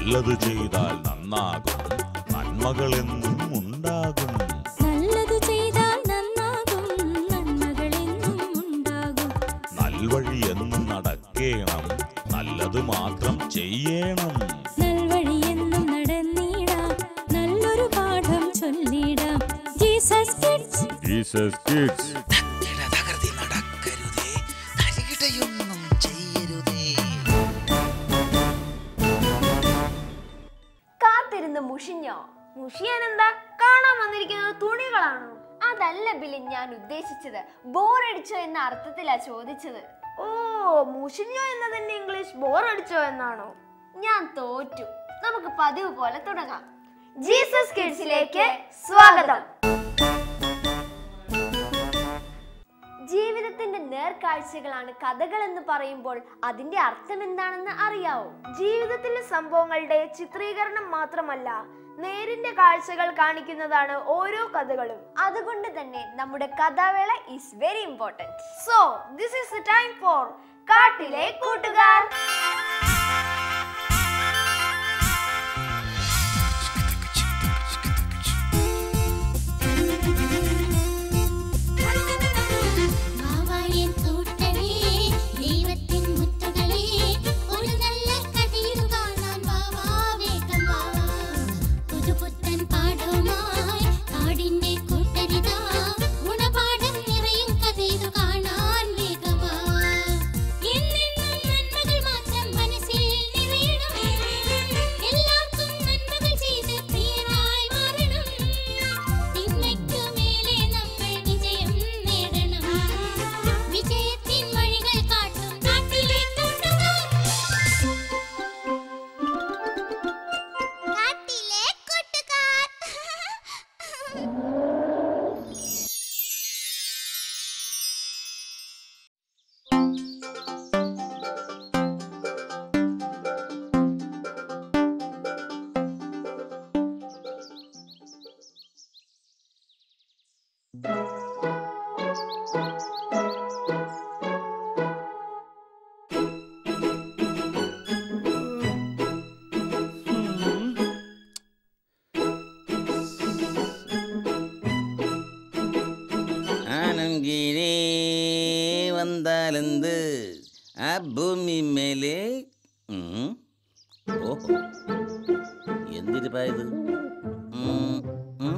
നല്ലത് ചെയ്താൽ നന്നാകും നന്മകളെന്നും ഉണ്ടാകും നല്ലതു ചെയ്താൽ നന്നാകും നന്മകളെന്നും ഉണ്ടാകും നൽവഴി എന്നും നടക്കേണം നല്ലത് മാത്രം ചെയ്യണം നൽവഴിയെന്നും നടന്നിടാം നല്ലൊരു പാഠം ചൊല്ലിടാം ജീസസ് കിഡ്സ് ജീസസ് കിഡ്സ് തത്തിട തകർത്തി നടക്കരുതേ തരികിടയൊന്നും ചെയ്യരുതേ കാത്തിരുന്ന് മുഷിഞ്ഞോ മുഷിയാൻ എന്താ കാണാൻ വന്നിരിക്കുന്നത് തുണികളാണോ അതല്ല ബിലി ഞാൻ ഉദ്ദേശിച്ചത് ബോറടിച്ചോ എന്ന അർത്ഥത്തിലാ ചോദിച്ചത് ഓ മുഷിഞ്ഞോ എന്നതിന്റെ ഇംഗ്ലീഷ് ബോറടിച്ചോ എന്നാണോ ഞാൻ തോറ്റു നമുക്ക് പതിവ് പോലെ തുടങ്ങാം ജീസസ് കിഡ്സിലേക്ക് സ്വാഗതം ജീവിതത്തിന്റെ നേർക്കാഴ്ചകളാണ് കഥകൾ എന്ന് പറയുമ്പോൾ അതിന്റെ അർത്ഥം എന്താണെന്ന് അറിയാവോ ജീവിതത്തിലെ സംഭവങ്ങളുടെ ചിത്രീകരണം മാത്രമല്ല നേരിന്റെ കാഴ്ചകൾ കാണിക്കുന്നതാണ് ഓരോ കഥകളും അതുകൊണ്ട് തന്നെ നമ്മുടെ കഥാവേള is very important so this is the time for കാട്ടിലെ കൂട്ടുകാർ മാവായൻ കൂട്ടരേ ദൈവത്തിൻ മുത്തുകളേ ഒരു നല്ല കഥയിരു കാണാൻ വാവാ വേഗം വാവാ പുതുപുത്തൻ പാഠവുമായി കാടിന്റെ കൂട്ടരിതാ ഗുണപാഠം നിറയും കഥയിതു കാണാൻ വേഗം വാ എന്നെന്നും നന്മകൾ മാത്രം മനസ്സിൽ നിറയണം എല്ലാവർക്കും നന്മകൾ ചെയ്ത് പ്രിയരായി മാറണം തിന്മയ്ക്കു മേലെ നമ്മൾ വിജയം നേടണം വിജയത്തിൻ വഴികൾ കാട്ടും നാട്ടിലെ കൂട്ടുകാർ കാട്ടിലെ കൂട്ടുകാർ ആനങ്കിരേ വന്നാലെന്ത് ആ ഭൂമി മേലെ ഉം. ഓഹോ എന്തിരിപ്പാ ഇത് ഉം, ഉം.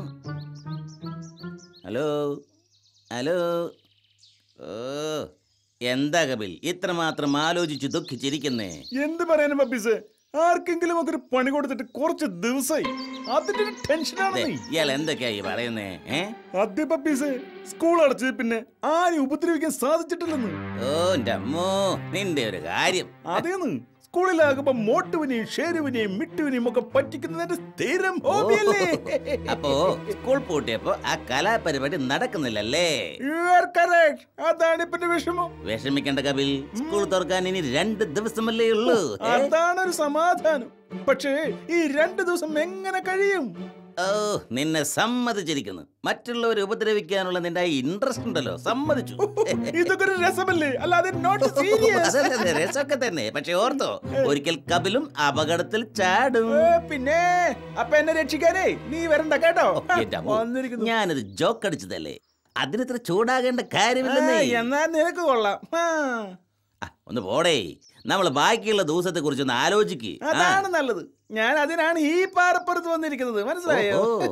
ഹലോ ഹലോ ഓ എന്താ കപിൽ ഇത്രമാത്രം ആലോചിച്ച് ദുഃഖിച്ചിരിക്കുന്നേ എന്ത് പറയാനും പപ്പീസ് ആർക്കെങ്കിലും ഒക്കെ ഒരു പണി കൊടുത്തിട്ട് കുറച്ച് ദിവസമായി അതിന്റെ ഒരു ടെൻഷനാണ് ദേ, നീ ഇയാൾ എന്തൊക്കെയായി പറയുന്നേ ഏ അതെ പപ്പീസ് സ്കൂൾ അടച്ചത് പിന്നെ ആരെയും ഉപദ്രവിക്കാൻ സാധിച്ചിട്ടില്ലെന്ന് ഓ എൻ്റെ അമ്മോ നിന്റെ ഒരു കാര്യം അതേന്ന് സ്കൂളിലാകുമ്പോ മോട്ടുവിനെയും ഷേരുവിനെയും മിട്ടുവിനെയും ഒക്കെ പറ്റിക്കുന്നതിന്റെ സ്ഥിരം ഹോബിയല്ലേ അപ്പോ സ്കൂൾ പൂട്ടിയപ്പോ ആ കലാപരിപാടി നടക്കുന്നില്ലല്ലേ You are correct. അതാണ് ഇപ്പന്റെ വിഷമം വിഷമിക്കേണ്ട കപിൽ സ്കൂൾ തുറക്കാൻ ഇനി രണ്ട് ദിവസമല്ലേ ഉള്ളൂ ഏ? അതാണ് ഒരു സമാധാനം പക്ഷേ ഈ രണ്ടു ദിവസം എങ്ങനെ കഴിയും ഓ നിന്നെ സമ്മതിച്ചിരിക്കുന്നു മറ്റുള്ളവരെ ഉപദ്രവിക്കാനുള്ള നിന്റെ ആ ഇൻട്രസ്റ്റ് ഉണ്ടല്ലോ സമ്മതിച്ചു ഇതൊക്കെ ഒരു രസമല്ലേ അല്ലാതെ നോട്ട് സീരിയസ് അതെ, അതെ, രസമൊക്കെ തന്നെ പക്ഷെ ഓർത്തോ ഒരിക്കൽ കപിലും അപകടത്തിൽ ചാടും പിന്നെ അപ്പൊ എന്നെ രക്ഷിക്കാനേ നീ വരണ്ട കേട്ടോ എന്റെ അമ്മോ, വന്നിരിക്കുന്നു ഞാനൊരു ജോക്ക് അടിച്ചതല്ലേ അതിനിത്ര ചൂടാകേണ്ട കാര്യമില്ലെന്നേ ആ, എന്നാ നിനക്ക് കൊള്ളാം ആ, ആ, ഒന്ന് പോടേ നമ്മൾ ബാക്കിയുള്ള ദിവസത്തെ കുറിച്ച് ഒന്ന് ആലോചിക്ക് ആ. അതാണ് നല്ലത് ഞാൻ അതിനാണ് ഈ പാറപ്പുറത്ത് വന്നിരിക്കുന്നത് മനസ്സിലായോ ഓഹോ.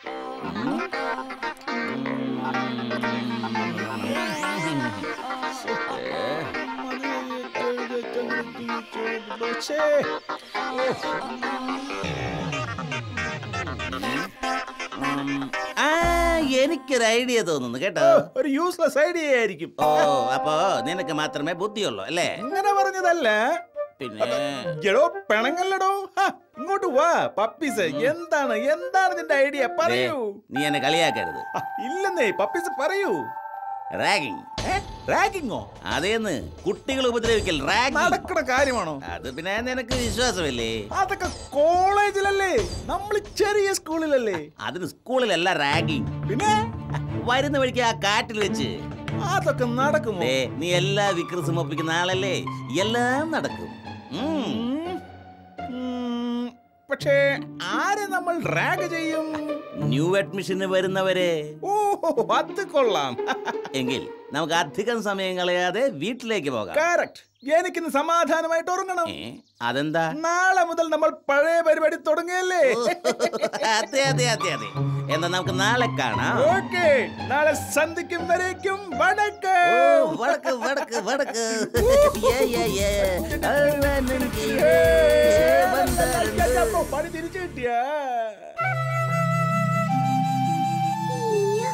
ഛേ, ആ എനിക്കൊരു ഐഡിയ തോന്നുന്നു കേട്ടോ ഓ, ഒരു യൂസ്ലെസ് ഐഡിയ ആയിരിക്കും ഓ അപ്പോ നിനക്ക് മാത്രമേ ബുദ്ധിയുള്ളൂ അല്ലേ അങ്ങനെ പറഞ്ഞതല്ല പിന്നെ എടോ പിണങ്ങല്ലടോ ഹാ, ഇങ്ങോട്ട് വാ പപ്പീസ് എന്താണ് എന്താണ് നിന്റെ ഐഡിയ ദേ, പറയൂ നീ എന്നെ കളിയാക്കരുത് ആ, ഇല്ലെന്നേ പപ്പീസ് പറയൂ റാഗിങ് റാഗിങ്ങോ അതേന്ന് കുട്ടികൾ ഉപദ്രവിക്കൽ റാഗിങ് നടക്കണ കാര്യമാണോ അത് പിന്നെ നിനക്ക് വിശ്വാസമില്ലേ അതൊക്കെ കോളേജിലല്ലേ നമ്മൾ ചെറിയ സ്കൂളിലല്ലേ അതിന് സ്കൂളിലല്ല റാഗിങ് പിന്നെ വരുന്ന വഴിക്ക് ആ കാട്ടിൽ വെച്ച് അതൊക്കെ നടക്കുമോ ദേ, നീ എല്ലാ വിക്രസും ഒപ്പിക്കുന്ന ആളല്ലേ എല്ലാം നടക്കും ഉം. ഉം. ഉം. പക്ഷേ ആരെ നമ്മൾ റാഗ് ചെയ്യും ന്യൂ അഡ്മിഷന് വരുന്നവരെ ഓ അത് കൊള്ളാം എങ്കിൽ നമുക്ക് അധികം സമയം കളയാതെ വീട്ടിലേക്ക് പോകാം കറക്റ്റ് എനിക്കിന്ന് സമാധാനമായിട്ട് ഉറങ്ങണം ഏ അതെന്താ നാളെ മുതൽ നമ്മൾ പഴയ പരിപാടി തുടങ്ങിയല്ലേ അതെ അതെ അതെ അതെ എന്നാ നമുക്ക് നാളെ കാണാം ഓക്കെ നാളെ സന്ധിക്കും വരേക്കും ഓ, വണക്കം വടക്ക് വടക്ക് വടക്ക് ഏ, ഏ, ഏ. അവനും കീഴേ വந்தாരുണ്ട്. അപ്പൊ പണി തിരിച്ചു കിട്ടിയാ അയ്യോ.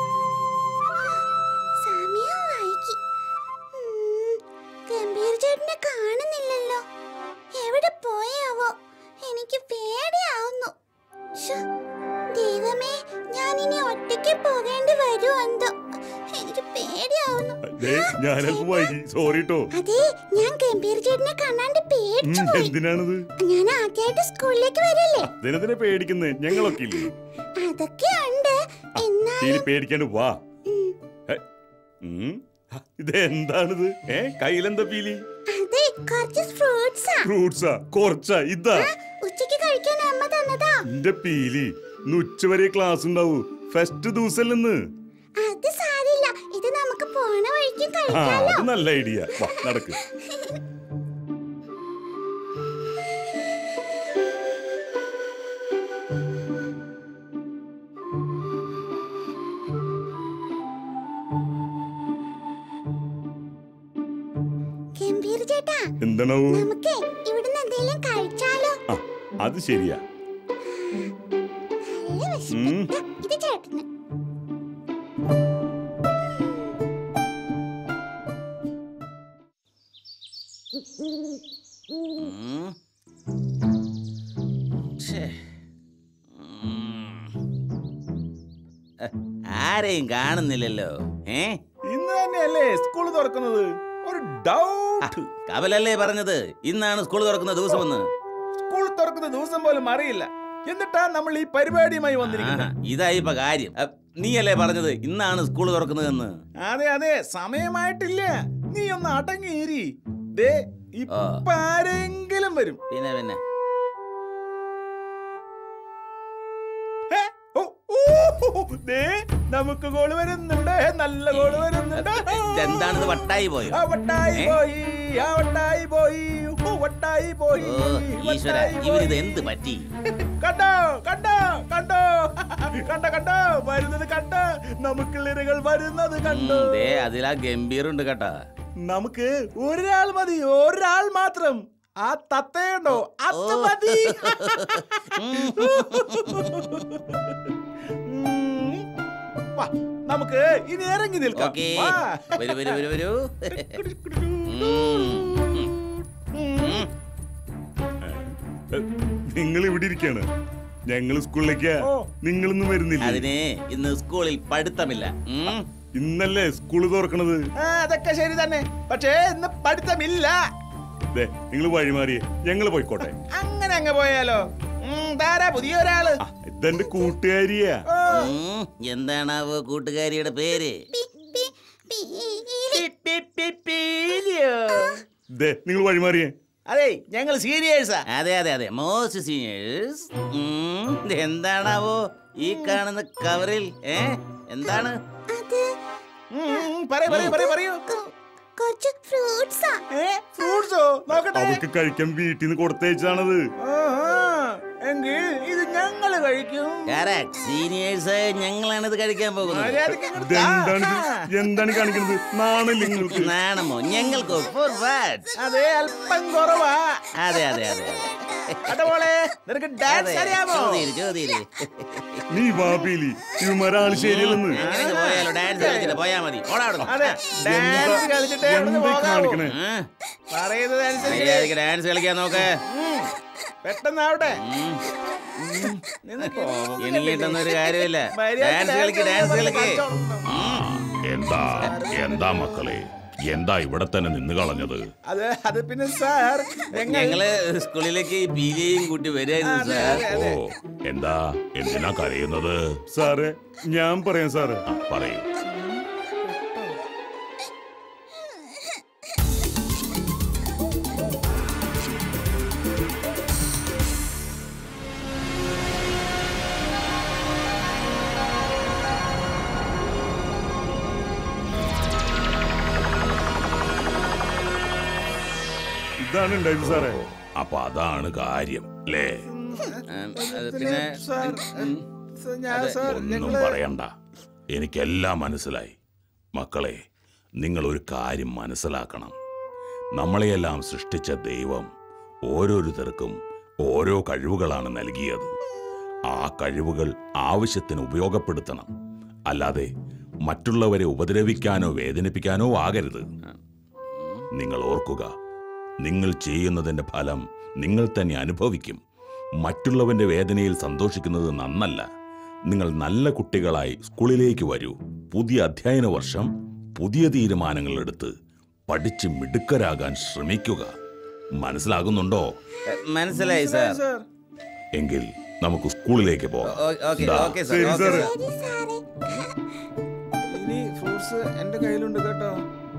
സമയം വൈകി. ഉം, ഗംഭീർ ചേട്ടനെ കാണുന്നില്ലല്ലോ എവിടെ പോയാവോ എനിക്ക് പേടിയാവുന്നു ശ്ശോ, ദൈവമേ ഞാൻ ഇനി ഒറ്റയ്ക്ക് പോകേണ്ടി വരുമോ എന്തോ എനിക്ക് പേടിയാവുന്നു ഞാനല്പം വൈകി സോറി ട്ടോ അതെ ഞാൻ ഗംഭീർ ചേട്ടനെ കാണാണ്ട് പേടിച്ചു പോയി എന്തിനാണിത് ഞാൻ ആദ്യമായിട്ട് സ്കൂളിലേക്ക് വരല്ലേ അതിനെന്തിനാ പേടിക്കുന്നത് ഞങ്ങളൊക്കെ ഇല്ലേ അതൊക്കെ ഉണ്ട് എന്നാ ഇനി പേടിക്കാണ്ട് വാ ഹെ, ഉം. ഹ, ഇതെന്താണിത് ഏ കയ്യിലെന്താ പീലി അതെ കുറച്ച് ഫ്രൂട്ട്സാ ഫ്രൂട്ട്സാ കുറച്ചാ ഇതാ ഉച്ചയ്ക്ക് കഴിക്കാൻ അമ്മ തന്നതാ എന്റെ പീലി ഇന്ന് ഉച്ചവരെ ക്ലാസ് ഉണ്ടാവൂ ഫസ്റ്റ് ദിവസല്ലെന്ന് അത് സാരില്ല ഇത് നമുക്ക് പോണ വഴിക്കും ആ കഴിക്കാലോ അത് നല്ല ഐഡിയ വാ നടക്ക് ഗംഭീർ ചേട്ടാ എന്താണാവൂ നമുക്ക് ഇവിടുന്ന് എന്തെങ്കിലും കഴിച്ചാലോ ആ അത് ശരിയാ നല്ല വിശപ്പ്. ഉം. ദാ, ഇത് ചേട്ടന് ഉം. ഛേ. ഉം. എ, ആരെയും കാണുന്നില്ലല്ലോ ഏ ഇന്ന് തന്നെയല്ലേ സ്കൂൾ തുറക്കുന്നത് ഒരു ഡൗട്ട് കവലല്ലേ പറഞ്ഞത് ഇന്നാണ് സ്കൂൾ തുറക്കുന്ന ദിവസമെന്ന് സ്കൂൾ തുറക്കുന്ന ദിവസം പോലും അറിയില്ല എന്നിട്ടാ നമ്മൾ ഈ പരിപാടിയുമായി ആഹാ, വന്നിരിക്കുന്നത് ഇതായി ഇപ്പൊ കാര്യം അ, നീയല്ലേ പറഞ്ഞത് ഇന്നാണ് സ്കൂൾ തുറക്കുന്നതെന്ന് അതെ അതെ സമയമായിട്ടില്ല നീ ഒന്ന് അടങ്ങിയിരി ദേ ഇപ്പൊ ആരെങ്കിലും വരും പിന്നെ പിന്നെ ഹേ, ഓ, ഓ, ദേ, നമുക്ക് ഗോള് വരുന്നുണ്ട് നല്ല ഗോള് വരുന്നുണ്ട് എന്താണിത് വട്ടായി പോയോ ആ വട്ടായി ഏ? പോയി ആ വട്ടായി പോയി ഓ, വട്ടായി പോയി ഓ ഈശ്വര വട്ടായി ഇവരിത് പോയി. എന്ത് പറ്റി കണ്ടോ കണ്ടോ കണ്ടോ കണ്ടോ കണ്ടോ വരുന്നത് കണ്ടോ നമുക്കുള്ളിരകൾ വരുന്നത് ഉം, കണ്ടോ ദേ അതിലാ ഗംഭീറുണ്ട് കേട്ടാ നമുക്ക് ഒരാൾ മതി ഒരാൾ മാത്രം ആ തത്തയുണ്ടോ അത് ഓ. മതി ഉം. വാ, നമുക്ക് ഇനി ഇറങ്ങി നിൽക്കാം ഓക്കേ വാ. വരൂ വരൂ വരൂ വരൂ ഉം. ഉം. നിങ്ങൾ ഇവിടെ ഇരിക്കാണ് ഞങ്ങൾ സ്കൂളിലേക്കാ ഓ. നിങ്ങളൊന്നും വരുന്നില്ല അതിന് ഇന്ന് സ്കൂളിൽ പഠിത്തമില്ല ഉം. ഇന്നല്ലേ സ്കൂള് തുറക്കണത് ആ, അതൊക്കെ ശരി തന്നെ പക്ഷേ ഇന്ന് പഠിത്തമില്ല ദേ നിങ്ങൾ വഴിമാറിയേ ഞങ്ങൾ പോയിക്കോട്ടെ അങ്ങനെ അങ്ങ് പോയാലോ ഉം, താരാ പുതിയ ഒരാള് ആ, ഇതെന്റെ കൂട്ടുകാരിയാ ഓ, ഉം. എന്താണാവോ കൂട്ടുകാരിയുടെ പേര് പി- പി- പീലി. പി, പി, പി, പീലിയോ. ദേ നിങ്ങൾ വഴിമാറിയേ അതെ ഞങ്ങൾ സീനിയേഴ്സാ അതെ അതെ അതെ മോസ്റ്റ് സീനിയേഴ്സ് എന്താണാവോ ഈ കാണുന്ന കവറിൽ ഏ എന്താണ് അത് പറയൂ പറയൂ പറയൂ പറയൂ കൊ- കുറച്ച് ഫ്രൂട്ട്സാ ഏ ഫ്രൂട്ട്സോ നോക്കട്ടെ അവർക്ക് കഴിക്കാൻ വീട്ടിൽ നിന്ന് കൊടുത്തയച്ചാണത് ആഹാ, എങ്കിൽ ഇത് ഞങ്ങൾ കഴിക്കും സീനിയേഴ്സ് ഞങ്ങളാണ് ഇത് കഴിക്കാൻ പോകുന്നത് മര്യാദയ്ക്ക് ഇങ്ങോട്ട് താ. ഇതെന്താണ് എന്താണ് കാണിക്കുന്നത് നാണില്ല നിങ്ങൾക്ക് നാണമോ ഞങ്ങൾക്ക് for what? അതെ അല്പം കുറവാ അതെ അതെ അതെ അതെ അതപോലെ നിനക്ക് അതെ ഡാൻസ് അറിയാമോ ചോദ്യം ചോദ്യം നീ വാപ്പിയിലി ഇവന്മാരാണ് ശരിയല്ലെന്ന് എങ്ങനെ പോയാലോ ഡാൻസ് കളിച്ചിട്ട് പോയാ മതി ഓടാ അവിടുന്ന്. അതെ ഡാൻസ് കളിച്ചിട്ടേ ഇവിടുന്ന് എന്താ പോകാവൂ കാണിക്കണേ ആ, പറയുന്നത് അനുസരിച്ച് മര്യാദയ്ക്ക് ഡാൻസ് കളിക്കാൻ നോക്ക് ഉം, പെട്ടെന്നാവട്ടെ ഉം. നിനക്ക് എനിക്കിട്ടൊന്നും ഒരു കാര്യമില്ല മര്യാദയ്ക്ക് ഡാൻസ് കളിക്ക് ഡാൻസ് കളിക്ക് കളിച്ചോളണം. എന്താ എന്താ മക്കളെ എന്താ ഇവിടെ തന്നെ നിന്ന് കളഞ്ഞത് അത് അത് പിന്നെ സാർ ഞങ്ങൾ ഞങ്ങള് സ്കൂളിലേക്ക് ഈ പീലിയെയും കൂട്ടി വരുമായിരുന്നു അതെ, സാർ അതെ, ഓ അതെ. എന്താ എന്തിനാ കരയുന്നത് സാറേ ഞാൻ പറയാം സാറേ ആ, പറയൂ ഇതാണ് ഉണ്ടായത് സാറേ അപ്പൊ അതാണ് കാര്യം അല്ലേ ഉം, അത് പിന്നെ സാർ ഉം, സാർ, ഞാൻ സാർ ഒന്നും ഞങ്ങള് പറയണ്ട എനിക്കെല്ലാം മനസ്സിലായി മക്കളെ നിങ്ങൾ ഒരു കാര്യം മനസ്സിലാക്കണം നമ്മളെയെല്ലാം സൃഷ്ടിച്ച ദൈവം ഓരോരുത്തർക്കും ഓരോ കഴിവുകളാണ് നൽകിയത് ആ കഴിവുകൾ ആവശ്യത്തിന് ഉപയോഗപ്പെടുത്തണം അല്ലാതെ മറ്റുള്ളവരെ ഉപദ്രവിക്കാനോ വേദനിപ്പിക്കാനോ ആകരുത് നിങ്ങൾ ഓർക്കുക നിങ്ങൾ ചെയ്യുന്നതിന്റെ ഫലം നിങ്ങൾ തന്നെ അനുഭവിക്കും മറ്റുള്ളവന്റെ വേദനയിൽ സന്തോഷിക്കുന്നത് നന്നല്ല നിങ്ങൾ നല്ല കുട്ടികളായി സ്കൂളിലേക്ക് വരൂ പുതിയ അധ്യയന വർഷം പുതിയ തീരുമാനങ്ങൾ എടുത്ത് പഠിച്ച് മിടുക്കരാകാൻ ശ്രമിക്കുക മനസ്സിലാകുന്നുണ്ടോ മനസ്സിലായി സാർ സാർ എങ്കിൽ നമുക്ക് സ്കൂളിലേക്ക് പോകാം ഓ- ഓക്കെ ദാ, ഓക്കെ സാർ ശരി ഓക്കെ സാറേ. സാർ ഇനി ഫ്രൂട്ട്സ് എന്റെ കയ്യിലുണ്ട് കേട്ടോ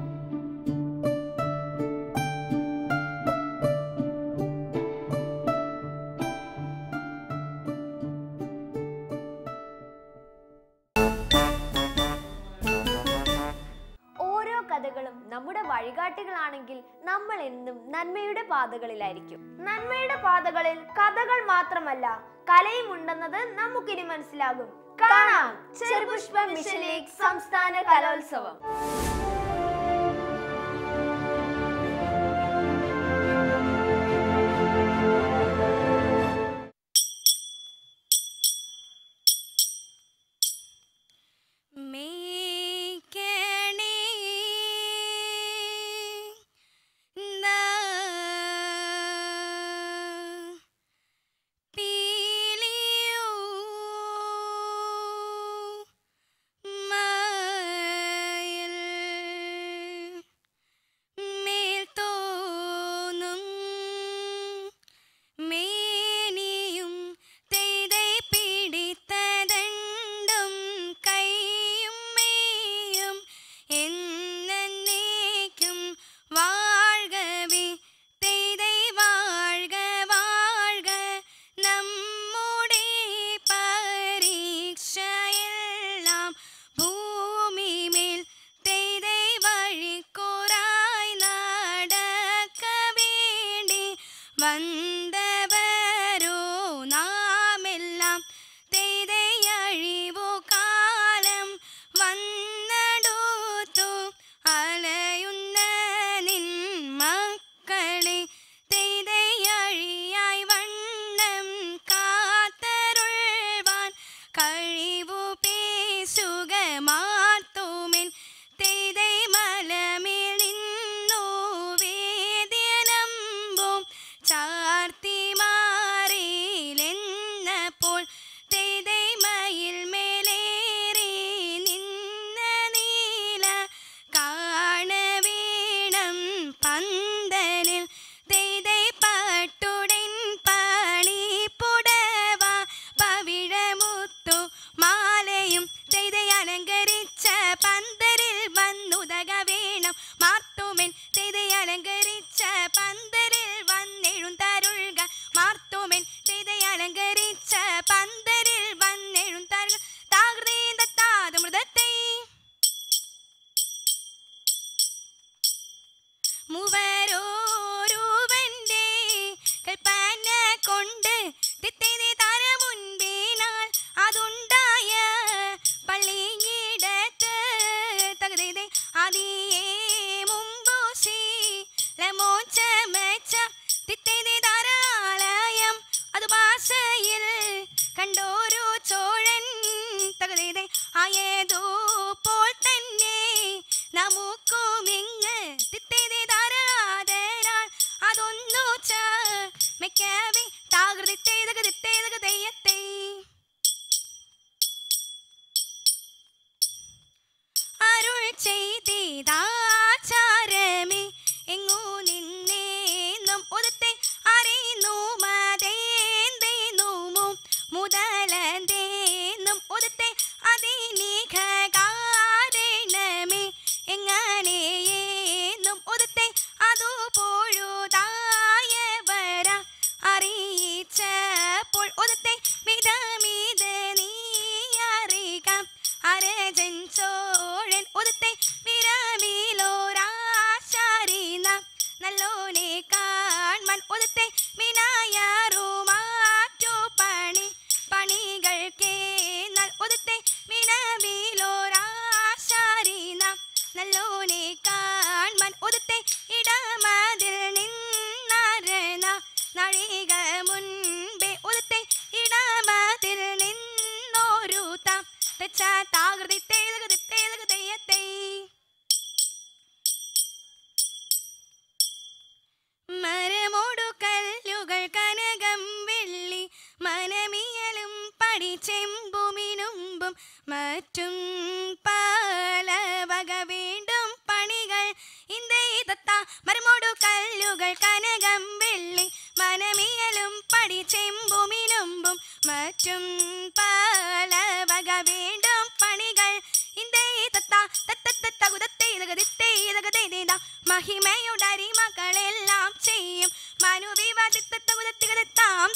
ഓരോ കഥകളും നമ്മുടെ വഴികാട്ടികളാണെങ്കിൽ നമ്മൾ എന്നും നന്മയുടെ പാതകളിലായിരിക്കും നന്മയുടെ പാതകളിൽ കഥകൾ മാത്രമല്ല കലയും ഉണ്ടെന്നത് നമുക്കിനി മനസ്സിലാകും കാണാം ചെറുപുഷ്പ മിഷൻ ലീഗ് സംസ്ഥാന കലോത്സവം മേയ്ക്കണേ നാ പീലിയൂ മയിൽ മേൽ തോന്നും മേനിയും തെയ്തൈ പിടിത്തതണ്ടും കൈയും മേയും എന്നേക്കും വാഴ്കവേ തെയ്തൈ വാഴ്ക വാഴ്ക നമ്മുടെ പരീക്ഷയെല്ലാം ഭൂമിമേൽ തെയ്തൈ വഴിക്കുറായി നടക്ക വേണ്ടി വന്നവരോ നാമെല്ലാം തെയ്തയഴിവു കാലം വന്നടുത്തു അലയുന്ന നിൻ മക്കളെ തെയ്തയഴിയായി വണ്ണം കാത്തരുൾവാൻ കഴിവു പേശുക മാത്തുമെൻ തെയ്തൈ മലമേൽ നിന്നു വേദ്യനമ്പും ചാർത്തി മാറിയിലെന്നപ്പോൾ തെയ്തൈ മയിൽ മേലേറി നിന്ന നീല കാണവീണം പന്തലിൽ തെയ്തൈ പട്ടുടൻ പണിപ്പുടവ പവിഴമുത്തു മാലയും തെയ്തൈ അലങ്കരിച്ച പന്തലിൽ വന്നുതക വേണം മാർത്തുമെൻ തെയ്തൈ അലങ്കരിച്ച പന്തലിൽ വന്നെഴുന്തരുൾക മാർത്തുമെൻ തെയ്തൈ അലങ്കരിച്ച പന്തലിൽ വന്നെഴുന്തരുക താകൃതീന്താത മൃതത്തെ മൂവരോരുവന്റെ കൽപ്പന കൊണ്ട് തിത്തേനെ താര മുൻപിനാൽ അതുണ്ടായ പള്ളിയിടത്ത് തകതേ അതിയേ മുമ്പോശി ലമോ ചമച്ച തിത്തേനെ താരാലയം അത് ഭാഷയിൽ കണ്ടോരു ചോഴൻ തകതേ ആയതോ പോൾ തന്നെ നമുക്കുമിങ്ങ് തിത്തേതെ താരാതരാൾ അതൊന്നു ചമയ്ക്കവേ താകൃതിത്തേതക തിത്തേതക തെയ്യത്തെ അരുൾ ചെയ്തിതാചാരമേ എങ്ങു നിന്നേന്നും ഒതുത്തെ അറിയുന്നു മതേന്തേന്നുമോ മുതലന്തേന്നും ഒതുത്തെ അതിനിഘകാരണമേ എങ്ങനെയേന്നും ഒതുത്തെ അതു പൊഴുതായവര അറിയിച്ചപ്പോൾ ഒതുത്തെ മിതമിത നീ അറിയാം അരജൻ ചോഴൻ ഒതുത്തെ വിരമിലോരാശാരീന നല്ലോനെ കാ പടി ചെമ്പുമിനുമ്പും മറ്റും പല വക വീണ്ടും പണികൾ ഇന്ത്യത്ത മരമോടു കല്ലുകൾ കനകം വെള്ളി മനമിയലും പടി ചെമ്പുമിനുമ്പും മറ്റും പല വക വീണ്ടും പണികൾ ഇന്ത്യത്ത മഹിമയുടെ മക്കളെല്ലാം ചെയ്യും മനുവിവാദിത്തം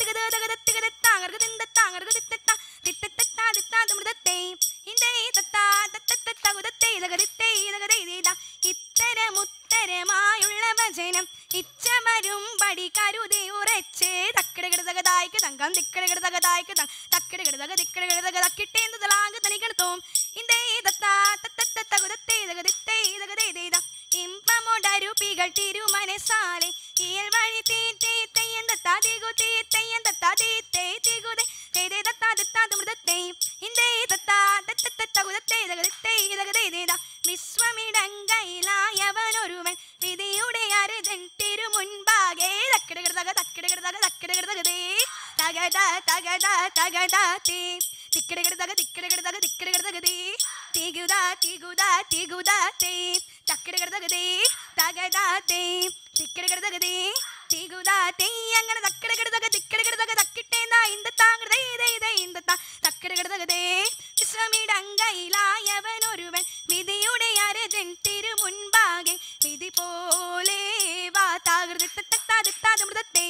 ഇത്തരമുത്തരമായുള്ള വചനം ഇച്ചമരും പടി കരുതി ഉറച്ച് തക്കിടകിടതകതായിക്ക് തങ്കം തിക്കിടകിടതകതായിക്ക് തക്കിടകിടതക തിക്കിടകിടതക തക്കിട്ടേന്ത് തലാങ്ക് തനിക്കെടുത്തോം ഇന്തേ തത്താ തത്തത്തകുതത്തേ തകതിത്തേ തകതേതേത ഇമ്പമൊടരുപ്പികൾ തിരുമനസാലെ ഇയൽ വഴി തീറ്റേ തെയ്യൻ തത്താ തികു തീ തെയ്യൻ തത്താ തീ തേ തികുതേ തേതേ തത്താ തത്താ തുമൃതത്തേ ഇന്തേ തത്താ തത്തത്തകുതത്തേ തകതിത്തേ തകതേതേത വിശ്വമിടങ്കയിലായവനൊരുവൻ വിധിയുടെ അരുതൻ തിരുമുൻപാകെ തക്കിടകിടതക തക്കിടകിടതക തക്കിടകിടതകതേ തകത തകത തകത തേ തിക്കിടകിടതക തിക്കിടകിടതക തിക്കിടകിടതകതേ തികുത തികുത തികുത തേ തക്കിടകിടതകതേ തകത തേ തിക്കിടകിടതകതേ തികുത തേ അങ്ങനെ തക്കിടകിടതക തിക്കിടകിടതക തക്കിട്ടേന്ന ഇന്ത താങ്കൃതേ ദേ ദേ ഇന്ത തക്കിടകിടതകതേ വിശ്രമിടങ്കയിലായവനൊരുവൻ വിധിയുടെ അരജൻ തിരുമുൻപാകെ വിധി പോലെ വാ താകൃതി തത്തത്താ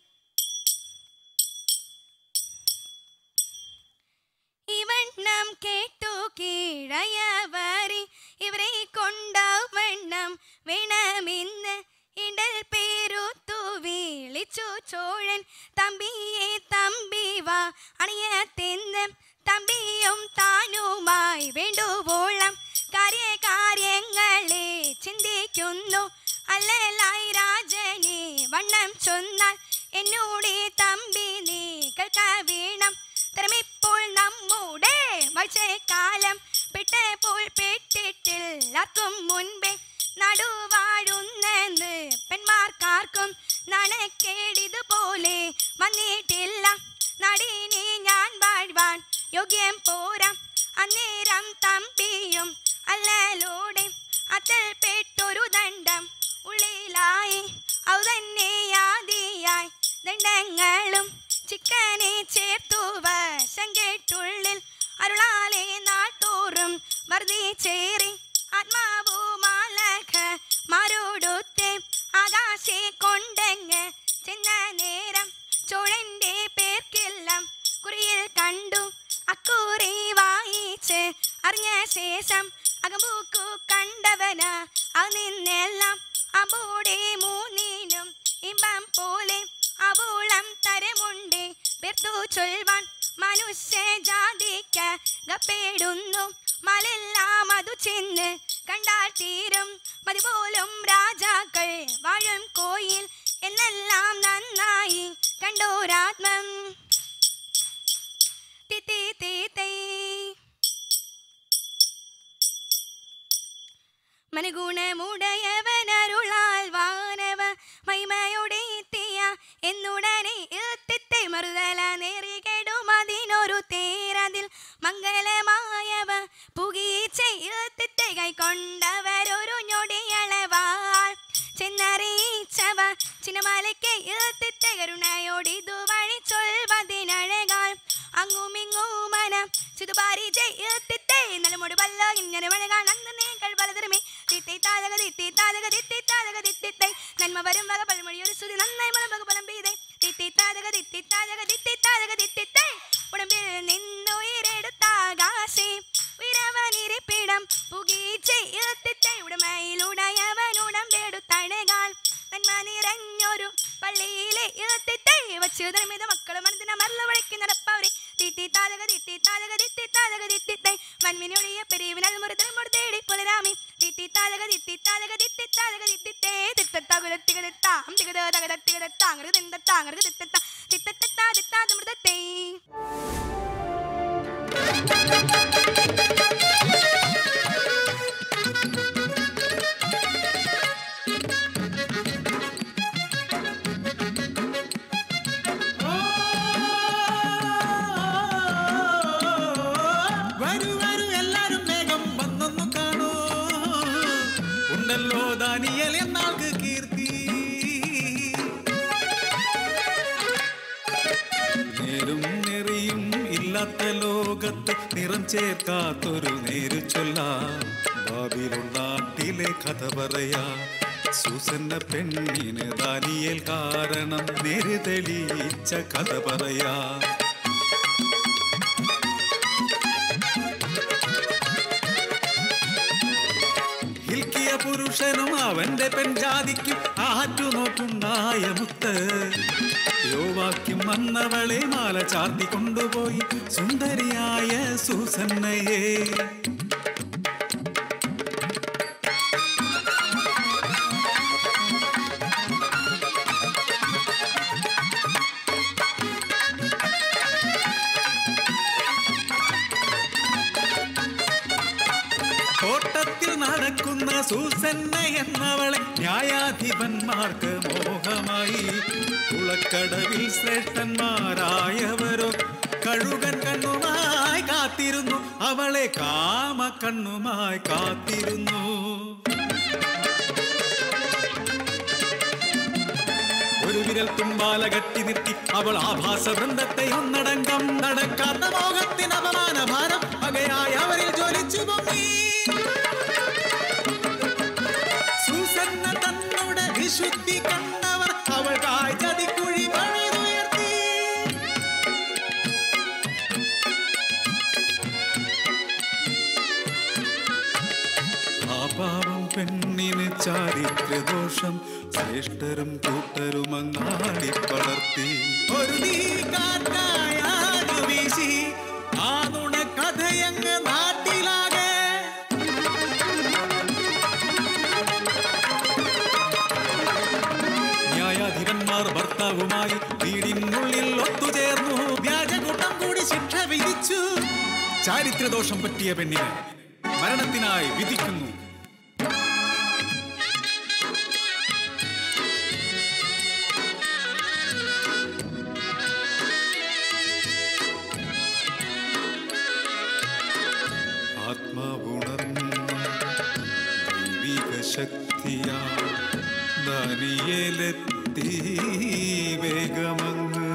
ഇവണ്ണം കേട്ടു കീഴയവരി ഇവരെ കൊണ്ടവണ്ണം വേണമെന്ന് ഇടൽ പേരുത്തു വിളിച്ചു ചോഴൻ തമ്പിയെ തമ്പി വാ അണിയത്തെന്ന് തമ്പിയും താനുമായി വേണ്ടുവോളം കാര്യകാര്യങ്ങളെ ചിന്തിക്കുന്നു അല്ലലായി രാജനെ വണ്ണം ചൊന്നാൽ എന്നോടെ തമ്പി നീ കേൾക്ക വീണം തരമിപ്പോൾ നമ്മുടെ വച്ചക്കാലം പെട്ടപ്പോൾ പെട്ടിട്ടില്ലാർക്കും മുൻപേ നടുവാഴുന്നെന്ന് പെൺമാർക്കാർക്കും നാണക്കേടിതുപോലെ വന്നിട്ടില്ല നടിനെ ഞാൻ വാഴ്വാൻ യോഗ്യം പോരാ അന്നേരം തമ്പിയും അല്ലലോടെ അതിൽ പെട്ടൊരു ദണ്ഡം ഉള്ളിലായി ഔ തന്നെ ആദിയായി ദണ്ഡങ്ങളും ചിക്കനെ ചേർത്തു വശം കേട്ടുള്ളിൽ അരുളാലെ നാട്ടോറും വർദ്ധിച്ചേറി ആത്മാവു മാലഖ മാരോടൊത്തെ ആകാശെ കൊണ്ടങ്ങ് ചെന്ന നേരം ചോഴന്റെ പേർക്കെല്ലാം കുറിയിൽ കണ്ടു അക്കൂറി വായിച്ച് അറിഞ്ഞ ശേഷം അകമ്പൂക്കു കണ്ടവന് അത് നിന്നെല്ലാം അബോടെ മൂന്നിനും ഇമ്പം പോലെ അവോളം തരമുണ്ട് പെർത്തു ചൊൽവാൻ മനുഷ്യ ജാതിക്ക് ഗപ്പേടുന്നു മലെല്ലാം അതു ചെന്ന് കണ്ടാൽ തീരും മതുപോലും രാജാക്കൾ വാഴും കോയിൽ എന്നെല്ലാം നന്നായി കണ്ടോരാത്മം തി തി തി തൈ മനഗുണമുടയവനരുളാൽ വാനവ മഹിമയോടെ എത്തിയ എന്നുടനെ എത്തിത്തെ മറുതല നേറികെടും അതിനൊരു തേരതിൽ മംഗലമായവ പുകീച്ചെത്തിത്തെ കൈക്കൊണ്ടവരൊരു ഞൊടിയളവാൾ ചെന്നറിയിച്ചവ ചിന്നമലയ്ക്ക് എത്തിത്തെ കരുണയോടിതു വഴി ചൊൽവതിനഴകാൾ അങ്ങുമിങ്ങുമന ചുതുപാരി എത്തിത്തെ നലമുടി പല്ല ഇങ്ങനെ മഴകാൾ അന്ന് നിങ്ങൾ പലതരമേ തിത്തൈ താതക തിത്തി താതക തിത്തി താതക തിത്തിത്തൈ നന്മ വരും വക പഴമൊഴി ഒരു സ്തുതി നന്നായി മുളമ്പക പലം പെയ്തേ തിത്തി താതക തിത്തി താതക തിത്തി താതക തിത്തിത്തൈ ഉടമ്പിൽ നിന്നുയരെടുത്താകാശേ ഉയരവനിരിപ്പിടം പുകീച്ചെ എത്തിത്തൈ ഉടമയിലുടയവനുടമ്പെടുത്തണകാൾ നന്മ നിറഞ്ഞൊരു പള്ളിയിലെ എത്തിത്തൈ വച്ചു നിർമ്മിത മക്കളെ മനസ്സിനെ മറല വഴിക്ക് നടപ്പവരെ തിത്തി താതക തിത്തി താതക തിത്തി താതക തിത്തിത്തൈ മൺമിനൊഴിയ പെരീവിനാൽ മുറുതൽ മുറുതേടി പുലരാമി തിത്തി താതക തിത്തി താതക തിത്തി താതക തിത്തിത്തേ തിത്തത്താകുലത്തികത്താം തികത തകതത്തികത്താങ്ങറ് തിന്തത്താങ്ങറ് തിത്തത്ത തിത്തത്താ തിത്താ മൃതത്തേ ആ നേരും നെറിയും ഇല്ലാത്ത ലോകത്ത് നിറം ചേർക്കാത്തൊരു നേരു ചൊല്ലാം ബാബിലോൺ നാട്ടിലെ കഥ പറയാ സൂസന്ന പെണ്ണിന് ദാനിയേൽ കാരണം നേര് തെളിയിച്ച കഥ പറയാ ഹിൽക്കിയ പുരുഷനും അവന്റെ പെൺജാതിക്കും ആറ്റുനോട്ടുണ്ടായ മുത്ത് യോവാക്യം വന്നവളെ മാല ചാർത്തി കൊണ്ടുപോയി സുന്ദരിയായ സൂസന്നയെ തോട്ടത്തിൽ നടക്കുന്ന സൂസന്ന എന്നവളെ ന്യായാധിപന്മാർക്ക് മോഹമായി കുളക്കടവിൽ ശ്രേഷ്ഠന്മാരായവരോ കഴുകൻ കണ്ണുമായി കാത്തിരുന്നു അവളെ കാമ കണ്ണുമായി കാത്തിരുന്നു ഒരു വിരൽ തുമ്പാല കെട്ടി നിർത്തി അവൾ ആഭാസ വൃന്ദത്തെ ഒന്നടങ്കം നടക്കാത്ത മോഹത്തിന് അപമാന ഭാരം വകയായി അവരിൽ ജ്വലിച്ചു പൊങ്ങി സൂസന്ന തന്നോട് വിശുദ്ധി കണ്ടവർ അവൾക്കായി ചതിക്കുഴി പണിതുയർത്തി ആ പാവം പെണ്ണിന് ചാരിത്രദോഷം ശ്രേഷ്ഠരും കൂട്ടരും അങ്ങാടി പടർത്തി ഒരു നീ കാറ്റായാതു വീശി ആ നുണ കഥയങ്ങ് നാട്ടിലാകെ ന്യായാധിപന്മാർ ഭർത്താവുമായി വീടിനുള്ളിൽ ഒത്തുചേർന്നു വ്യാജകൂട്ടം കൂടി ശിക്ഷ വിധിച്ചു ചാരിത്രദോഷം പറ്റിയ പെണ്ണിനെ മരണത്തിനായി വിധിക്കുന്നു ആത്മാവുണർന്ന ദൈവിക ശക്തിയാ ദാനിയേലെത്തി വേഗമങ്ങ്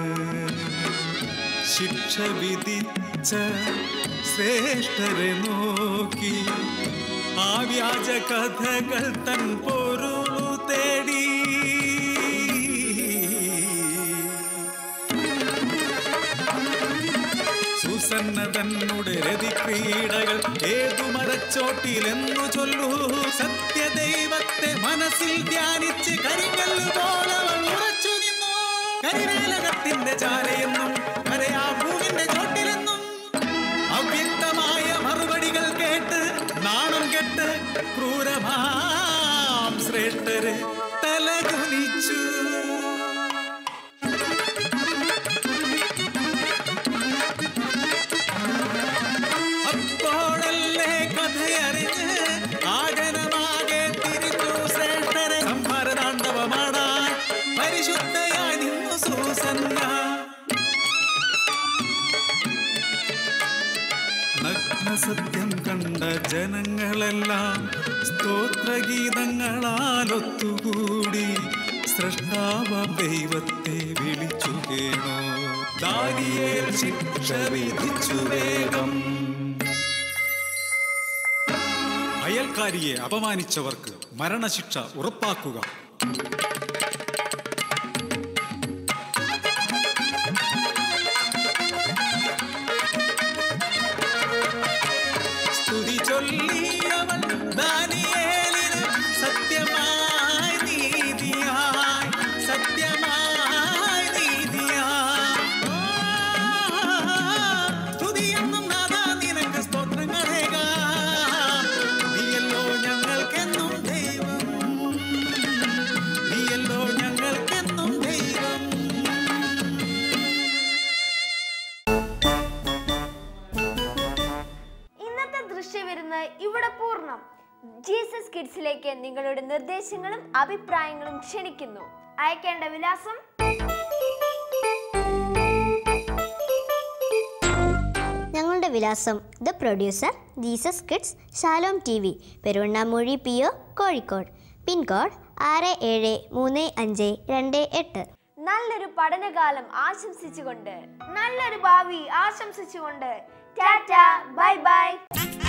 ശിക്ഷ വിധിച്ച ശ്രേഷ്ഠരെ നോക്കി ആ വ്യാജ കഥകൾ തൻ പൊരുളു തേടി സുസന്ന തന്നുടെ രതിക്രീഡകൾ ഏതു മരച്ചോട്ടിലെന്നു ചൊല്ലൂ സത്യദൈവത്തെ മനസ്സിൽ ധ്യാനിച്ച് കരിങ്കല്ല് പോലവൾ ഉറച്ചു നിന്നു കരിവേലകത്തിന്റെ ചാരയെന്നും കരയാ ഭൂമിന്റെ ചോട്ടിലെന്നും അവ്യക്തമായ മറുപടികൾ കേട്ട് നാണം കെട്ട് ക്രൂരമാം ശ്രേഷ്ഠര് തലകുനിച്ചു അപ്പോഴല്ലേ കഥയറിഞ്ഞ് ആഗനമാകെ തിരിഞ്ഞു ശ്രേഷ്ഠരെ സംഹാരതാണ്ഡവമാടാൻ പരിശുദ്ധയായി നിന്നു സൂസന്ന നഗ്നസത്യം കണ്ട ജനങ്ങളെല്ലാം സ്തോത്രഗീതങ്ങളാൽ ഒത്തുകൂടി സൃഷ്ടാവ ദൈവത്തെ വിളിച്ചു കേണോ ദാനിയേൽ ശിക്ഷ വിധിച്ചു വേഗം അയൽക്കാരിയെ അപമാനിച്ചവർക്ക് മരണശിക്ഷ ഉറപ്പാക്കുക സ്തുതി ചൊല്ലിയവൾ ദാനിയേലിന് സത്യമായി നീതിയായി സത്യമായി നീതിയായി സ്തുതിയെന്നും നാഥാ നിനക്ക് സ്തോത്രങ്ങളേകാം നീയല്ലോ ഞങ്ങൾക്കെന്നും ദൈവം നീയല്ലോ ഞങ്ങൾക്കെന്നും ദൈവം ഇന്നത്തെ ദൃശ്യവിരുന്ന് ഇവിടെ പൂർണ്ണം ജീസസ് കിഡ്സിലേക്ക് നിങ്ങളുടെ നിർദ്ദേശങ്ങളും അഭിപ്രായങ്ങളും ക്ഷണിക്കുന്നു അയക്കേണ്ട വിലാസം ഞങ്ങളുടെ വിലാസം the producer Jesus kids Shalom T V Peruvannamoozhi P O Kozhikode pin code ആറ് ഏഴ് മൂന്ന് അഞ്ച് രണ്ട് എട്ട് നല്ലൊരു പഠനകാലം ആശംസിച്ചുകൊണ്ട് നല്ലൊരു ഭാവി ആശംസിച്ചുകൊണ്ട് ടാറ്റ ബൈ ബൈ